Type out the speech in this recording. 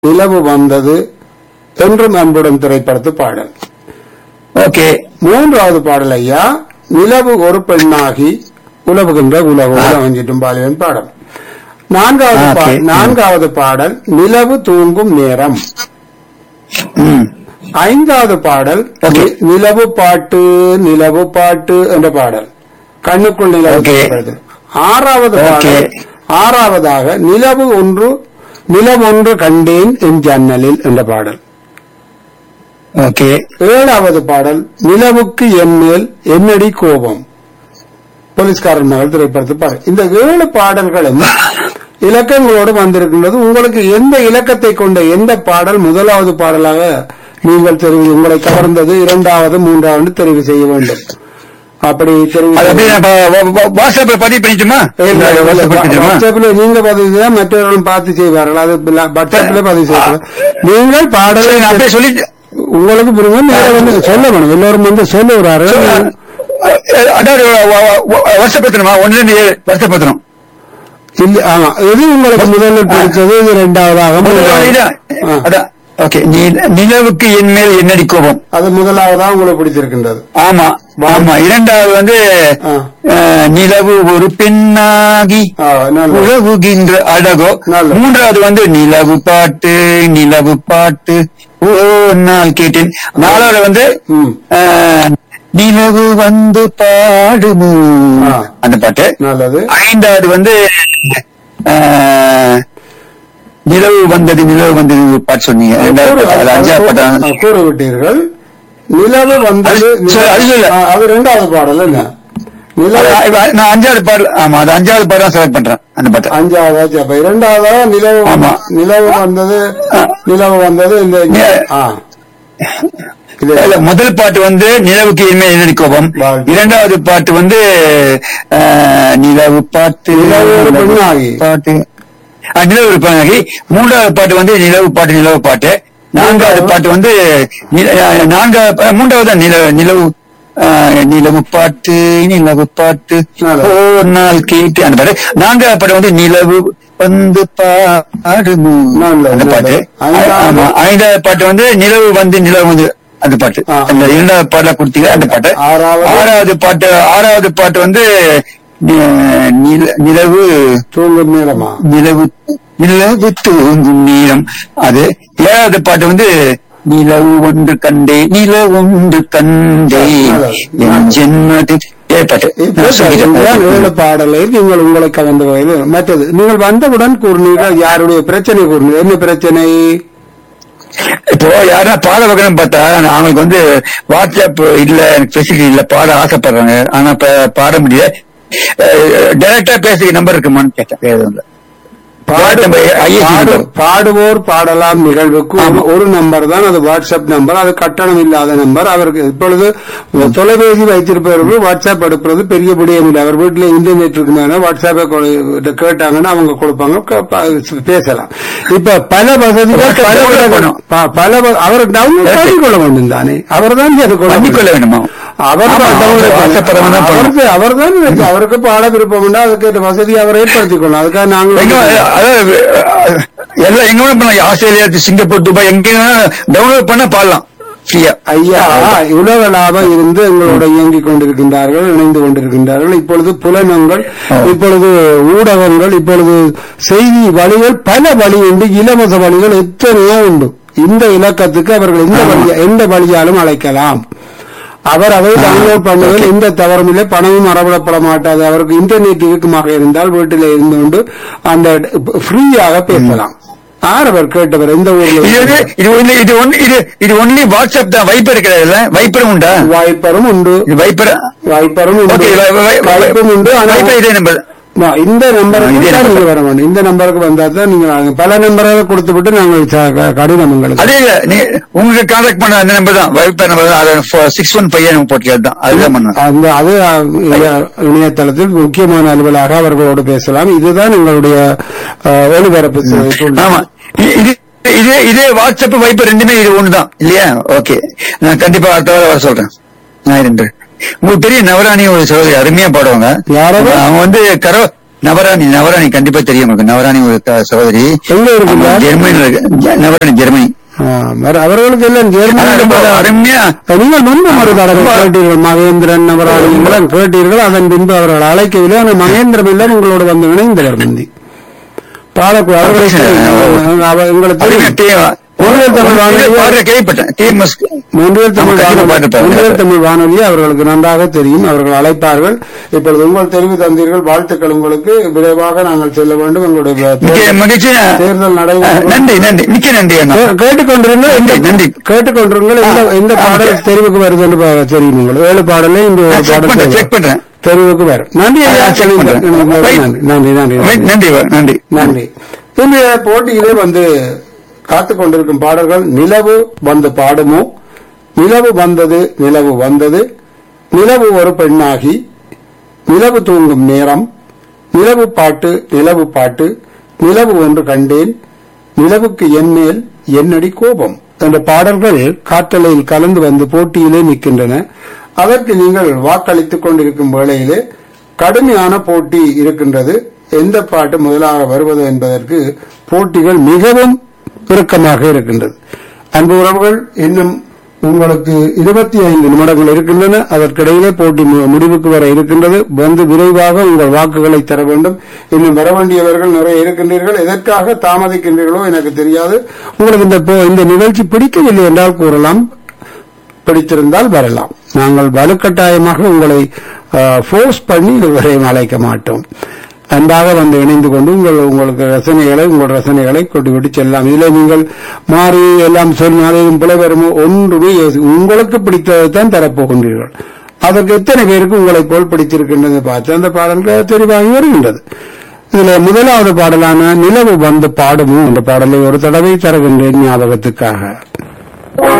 நிலவு வந்தது என்றும் அன்புடன் திரைப்படத்து பாடல் ஓகே மூன்றாவது பாடல் ஐயா நிலவு ஒரு பெண்ணாகி உலவுகின்ற உலக உலகஞ்சிட்டும் பாலியன் பாடல் நான்காவது ஆ, பா- okay. நான்காவது பாடல் நிலவு தூங்கும் நேரம் ம் ஐந்தாவது பாடல் Okay. நி- நிலவு பாட்டு நிலவு பாட்டு என்ற பாடல் கண்ணுக்குள் நிலவு Okay. திரைப்படத்தில். ஆறாவது Okay. பாடல் ஆறாவதாக நிலவு ஒன்று நிலவு ஒன்று கண்டேன் என் ஜன்னலில் என்ற பாடல் ஓகே ஏழாவது பாடல் நிலவுக்கு என் மேல் என்னடி கோபம் போலீஸ்காரன் மகள் திரைப்படத்து பாடல் இந்த ஏழு பாடல்களும் இலக்கங்களோடு வந்திருக்கின்றது உங்களுக்கு எந்த இலக்கத்தை கொண்ட எந்த பாடல் முதலாவது பாடலாக நீங்கள் தெரிவு உங்களை கவர்ந்தது இரண்டாவது மூன்றாவது தெரிவு செய்ய வேண்டும் அப்படி தெரிவு அது அப்படியே செய்ய- நான் வா- வா- வாட்ஸ்அப்ல பதிவு பண்ணிட்டுமா இல்ல, இல்ல, வாட்ஸ்அப் பண்ணிட்டுமா வாட்ஸ்அப்ல நீங்க பதிவு செய்ய மற்றவர்களும் பார்த்து செய்வார்கள் அது பில- வாட்ஸ்அப்ல பதிவு செய்வார்கள் நீங்கள் பாடலை சரி, நான் அப்படியே சொல்லி உங்களுக்கு புரியும் நீங்க வந்து சொல்ல வேணும் எல்லோரும் வந்து சொல்லுகிறார்கள் அதாவது வருஷம் பத்தணுமா ஒன்னு ரெண்டு ஏழு வருஷம் பத்தணும் இல்ல ஆமா இது உங்களுக்கு முதல்ல பிடிச்சது இது இரண்டாவதாக மூன்றாவது. ஆ. அதான் ஓகே நிலவுக்கு என் மேல் என்னடி கோபம் அது முதலாவதாக உங்களுக்கு பிடிச்சிருக்கின்றது ஆமா ஆமா இரண்டாவது வந்து ஆ. அஹ், நிலவு ஒரு பெண்ணாகி ஆ, நல்லது. உழவுகின்ற அழகோ நல்லது. மூன்றாவது வந்து நிலவு பாட்டு நிலவு பாட்டு ஓ நாள் கேட்டேன் நாலாவது வந்து ம். அஹ், நிலவு வந்து பாடுமோ ஆ. அந்த பாட்டு நல்லது ஐந்தாவது வந்து அஹ், நிலவு வந்தது நிலவு வந்தது ஒரு பாட்டு சொன்னீங்க ரெண்டாவது பாட்டு. அது அஞ்சாவது பாட்டு ஆ, கூற விட்டீர்கள் நிலவு வந்தது அது சரி, அது இல்ல. ஆ, அது இரண்டாவது பாடல் என்ன நிலவு அது- அது- நான் அஞ்சாவது பாடல் ஆமா அது அஞ்சாவது பாடல் தான் செலக்ட் பண்றேன் அந்த பாட்டு அஞ்சாவது அப்ப இரண்டாவதாக நிலவு ஆமா. நிலவு வந்தது நிலவு வந்தது இந்த நி- ஆ இது இல்ல, முதல் பாட்டு வந்து நிலவுக்கு இனிமேல் என்னடி கோபம் வாழ்த்து. இரண்டாவது பாட்டு வந்து அஹ், நிலவு பாட்டு நிலவு ஒரு பெண்ணாகி. பாட்டு ஆ, நிலவு ஒரு பெண்ணாகி மூன்றாவது பாட்டு வந்து நிலவு பாட்டு நிலவு பாட்டு நான்காவது பாட்டு வந்து நில- அஹ், நான்காவது பா- மூன்றாவது தான் நிலவு நிலவு அஹ், நிலவு பாட்டு நிலவு பாட்டு நல்லது. ஒரு நாள் கேட்டு அந்த பாட்டு நான்காவது பாட்டு வந்து நிலவு வந்து பாடுமோ நல்லது, அந்த பாட்டு நல்லது. ஐந்தாவது? ஆமா ஐந்தாவது பாட்டு வந்து நிலவு வந்து நிலவு வந்து அந்த பாட்டு ஆ. அந்த இரண்டாவது பாட்டுல கொடுத்தீங்க அந்த பாட்டு ஆறாவது? ஆறாவது பாட்டு ஆறாவது பாட்டு வந்து நி- நில- நிலவு தூங்கும் நேரமா நிலவு நிலவு தூங்கும் நேரம் அது ஏழாவது பாட்டு வந்து நிலவு ஒன்று கண்டே நிலவு ஒன்று கண்டே என் ஜென்மத்தில் ஏ பாட்டு இப்போ நான் சொல்லிட்டேன். இதுதான் ஏழு பாடலை நீங்கள் உங்களை கவர்ந்த வகையில் மற்றது நீங்கள் வந்தவுடன் கூறினீர்கள் யாருடைய பிரச்சனை கூறினீர்கள் என்ன பிரச்சனை இப்போ யாரா பாட வைக்கணும் பார்த்தா அவங்களுக்கு வந்து வாட்ஸ்அப் இல்ல எனக்கு ஃபெசிலிட்டி இல்ல பாட ஆசைப்படுறாங்க ஆனா ப- பாட முடியல டைரக்டா பேசுற நம்பர் இருக்குமான்னு கேட்டேன் வேற ஒண்ணும் இல்ல. பாடு- நம்ம ISD பாடு- number. பாடுவோர் பாடலாம் நிகழ்வுக்கு ஒரு- ஆமா. ஒரு நம்பர் தான் அது வாட்ஸ்அப் நம்பர் அது கட்டணம் இல்லாத நம்பர் அவருக்கு இப்பொழுது தொலைபேசி வைத்திருப்பவர்கள் வாட்ஸ்அப் எடுப்பது பெரிய விடயம் இல்லை அவர் வீட்டுல இன்டர்நெட் இருக்குன்னா வாட்ஸ்அப்பை கொ- கேட்டாங்கன்னா அவங்க கொடுப்பாங்க க- ப- பேசலாம் இப்ப பல வசதிகள் WhatsApp பல download விதங்கள் பண்ணணும். ப- பல வ- அவர் டவுன்லோட் Correct. பண்ணிக்கொள்ள வேண்டும் தானே அவர் தான் அது கொள்ள பண்ணிக்கொள்ள வேணுமா அவர் ஆமா, அவர் ஆசைப்படுறவன் தான் பண்ணணும். அவருக்கு அவர் தான் அவருக்கு பாட விருப்பம் உண்டா அதுக்கு வசதி அவர் ஏற்படுத்திக் கொள்ளலாம் அதுக்காக எங்க நாங்கள் அதாவது அஹ், எல்லாம் எங்க வேணா பண்ணலாம் ஆஸ்திரேலியா சிங்கப்பூர் துபாய் எங்க டவுன்லோட் பண்ண பாடலாம் ஃப்ரீயா ஐயா உலகளாக இருந்து எங்களோட இயங்கிக் கொண்டிருக்கின்றார்கள் இணைந்து கொண்டிருக்கின்றார்கள் இப்பொழுது புலனங்கள் இப்பொழுது ஊடகங்கள் இப்பொழுது செய்தி வழிகள் பல வழி உண்டு இலவச வழிகள் எத்தனையோ உண்டு இந்த இலக்கத்துக்கு அவர்கள் எந்த வழி எந்த வழியாலும் அழைக்கலாம் அவர் அதை டவுன்லோட் பண்ணுவதில் எந்த தவறும் இல்லை பணமும் அறவிடப்பட மாட்டாது அவருக்கு இன்டர்நெட் இருக்குமாக இருந்தால் வீட்டில் இருந்து கொண்டு அந்த ஃப்ரீயாக பேசலாம் யார் அவர் கேட்டவர் எந்த இது ஊர்ல வந்து இது ஒன்லி இது ஒன்லி இது இது ஒன்லி வாட்ஸ்அப் தான் வைப்பர் கிடையாதுல்ல வைப்பரும் உண்டா வாய்ப்பரும் உண்டு இது வைப்பர் வாய்ப்பரும் உண்டு ஓகே வாய்ப்பும் உண்டு ஆனா வைப்பர் இதே நம்பர் நான் இந்த நம்பருக்கு இதே தான் number. நீங்க வர வேண்டும் இந்த நம்பருக்கு வந்தா தான் நீங்க வாங்க. பல நம்பரை கொடுத்து விட்டு நாங்கள் ச- க- கடிதம் உங்களுக்கு அதே இல்ல நீ உங்களுக்கு கான்டாக்ட் பண்ண அந்த நம்பர் தான் வைப்பர் நம்பர் தான் அது சிக்ஸ் ஒன் ஃபைவ் போட்டிருக்கிறது தான் அதுதான் பண்ணணும் அந்த அது அஹ், இணைய- இணையதளத்தில் முக்கியமான அலுவலாக அவர்களோடு பேசலாம் இதுதான் எங்களுடைய அஹ், ஒலிபரப்பு சேவை தொழில். ஆமா இ- இது இதே இதே வாட்ஸ்அப் வைப்பர் ரெண்டுமே இது ஒண்ணுதான் இல்லையா ஓகே நான் கண்டிப்பா அடுத்த வாரம் வர சொல்றேன் ஞாயிறு உங்களுக்கு பெரிய நவராணி ஒரு சகோதரி அருமையா பாடுவாங்க யாரது? அவங்க வந்து கரோ நவராணி நவராணி கண்டிப்பா தெரியும் உங்களுக்கு நவராணி ஒரு க- சகோதரி எங்க இருக்குங்க ஜெர்மனியில இருக்கு ஜ- நவராணி ஜெர்மனி ஆ, வேற அவர்களுக்கு எல்லாம் ஆனா ஜெர்மனியில் ரொம்ப பல- அருமையா நீங்கள் முன்பு ஒரு தடவை கேட்டீர்கள் மகேந்திரன் அவர்கள் எல்லாம் கேட்டீர்கள் அதன் பின்பு அவர்கள் அழைக்கவில்லை ஆனால் மகேந்திரம் எல்லாம் உங்களோட வந்து இணைந்தவர் முந்தி பாடக்கு அவர்களை அவ- உங்களுக்கு அருமையா தெரியும். தே- ஒன்றியல் தமிழ் வானொலி பாடுற கேள்விப்பட்டேன் டிஎம்எஸ் முன்றியல் தமிழ் கண்டிப்பா வானொலி பாட்டுப்பாரு. முன்றியல் தமிழ் வானொலி அவர்களுக்கு நன்றாக தெரியும் அவர்கள் அழைப்பார்கள் இப்பொழுது உங்கள் தெரிவு தந்தீர்கள் வாழ்த்துக்கள் உங்களுக்கு விரைவாக நாங்கள் செல்ல வேண்டும் எங்களுடைய மிக்க தேர்தல் மகிழ்ச்சி தேர்தல் நடைபெறும் நன்றி நன்றி மிக்க நன்றி அண்ணா கே- கேட்டுக்கொண்டிருங்கள் இந்த நன்றி. கேட்டுக்கொண்டிருங்கள் இந்த இந்த ஆ, பாடல் ஓகே. தெரிவுக்கு வருது என்று பா- தெரியும் உங்களுக்கு ஏழு பாடலே இந்த ஒரு நான் செக் பாடல் பண்றேன் தெரிவு. செக் பண்றேன் தெரிவுக்கு வரும் நன்றி ஐயா ஆ, செக் பண்றேன். நன்றி ரைட். நன்றி நன்றி ரைட், நன்றி நன்றி நன்றி இன்றைய போட்டியிலே வந்து காத்துக் கொண்டிருக்கும் பாடல்கள் நிலவு வந்து பாடுமோ நிலவு வந்தது நிலவு வந்தது நிலவு ஒரு பெண்ணாகி நிலவு தூங்கும் நேரம் நிலவு பாட்டு நிலவு பாட்டு நிலவு ஒன்று கண்டேன் நிலவுக்கு என் மேல் என்னடி கோபம் என்ற பாடல்கள் காற்றலையில் கலந்து வந்து போட்டியிலே நிற்கின்றன அதற்கு நீங்கள் வாக்களித்துக் கொண்டிருக்கும் வேளையிலே கடுமையான போட்டி இருக்கின்றது எந்த பாட்டு முதலாக வருவது என்பதற்கு போட்டிகள் மிகவும் இறுக்கமாக இருக்கின்றது அன்பு உறவுகள் இன்னும் உங்களுக்கு இருபத்தி ஐந்து நிமிடங்கள் இருக்கின்றன அதற்கிடையிலே போட்டி மு- முடிவுக்கு வர இருக்கின்றது வந்து விரைவாக உங்கள் வாக்குகளை தர வேண்டும் இன்னும் வர வேண்டியவர்கள் நிறைய இருக்கின்றீர்கள் எதற்காக தாமதிக்கின்றீர்களோ எனக்கு தெரியாது உங்களுக்கு இந்த போ- இந்த நிகழ்ச்சி பிடிக்கவில்லை என்றால் கூறலாம் பிடித்திருந்தால் வரலாம் நாங்கள் வலுக்கட்டாயமாக உங்களை ஃபோர்ஸ் பண்ணி இதுவரையும் அழைக்க மாட்டோம் அன்பாக வந்து இணைந்து கொண்டு உங்கள் உங்களுக்கு ரசனைகளை உங்கள் ரசனைகளை கொண்டுவிட்டு செல்லலாம் இதில் நீங்கள் மாறி எல்லாம் சொன்னாலும் பிழை வருமோ ஒன்றுமே யோசி- உங்களுக்கு பிடித்ததைத்தான் தரப்போகின்றீர்கள் அதற்கு எத்தனை பேருக்கு உங்களை போல் பிடித்திருக்கின்றது பார்த்து அந்த பாடல்கள் தெரிவாகி வருகின்றது இதுல முதலாவது பாடலான நிலவு வந்து பாடுமோ என்ற பாடலை ஒரு தடவை தருகின்றேன் ஞாபகத்துக்காக